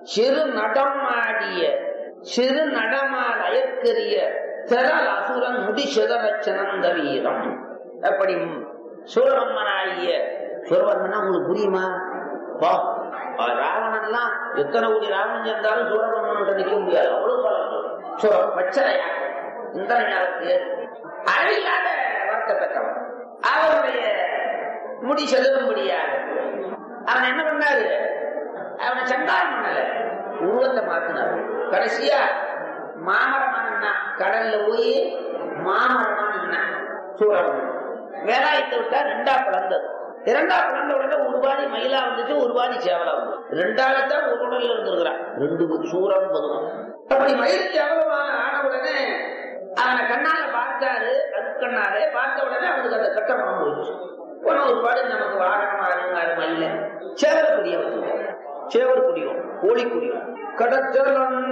சிறு நடம் ஆடிய சிறு நடமால் அயற்கரிய திரள் அசுரன் முடி சிதறச் சினந்த வீரம் அப்படி சூரவன்மனாகிய சூரவன்மனா உங்களுக்கு புரியுமா வா ராவணன்லாம் எத்தனை கோடி ராவணன் சேர்ந்தாலும் சூரவன்மன் நிக்க முடியாது அவ்வளவு பலம் சூர பச்சரையா இந்திரஞானத்துக்கு அழியாத வருத்தத்தக்கவன் அவருடைய முடி செலும்படியாக அவன் என்ன பண்ணாரு அவனை சண்டாரம் பண்ணல உருவத்தை மாத்தினார் கடைசியா மாமரமான கடல்ல போய் மாமரமான சூழல் வேலாயத்தை விட்டா ரெண்டா பிளந்தது இரண்டா பிளந்த உடனே ஒரு பாதி மயிலா வந்துச்சு ஒரு பாதி சேவலா வந்து ரெண்டாகத்தான் ஒரு உடல்ல இருந்திருக்கிறான் ரெண்டு சூரம் பதுவம் அப்படி மயில் சேவலமான ஆன உடனே அவனை கண்ணால பார்த்தாரு அது கண்ணாலே பார்த்த உடனே அவனுக்கு அந்த கட்டணம் போயிடுச்சு போன ஒரு பாடு நமக்கு வாகனமா இருந்தாரு மயில சேவல் குடிய வச்சு சேவல் குடியும் கோழி குடியும் கடச்சலம்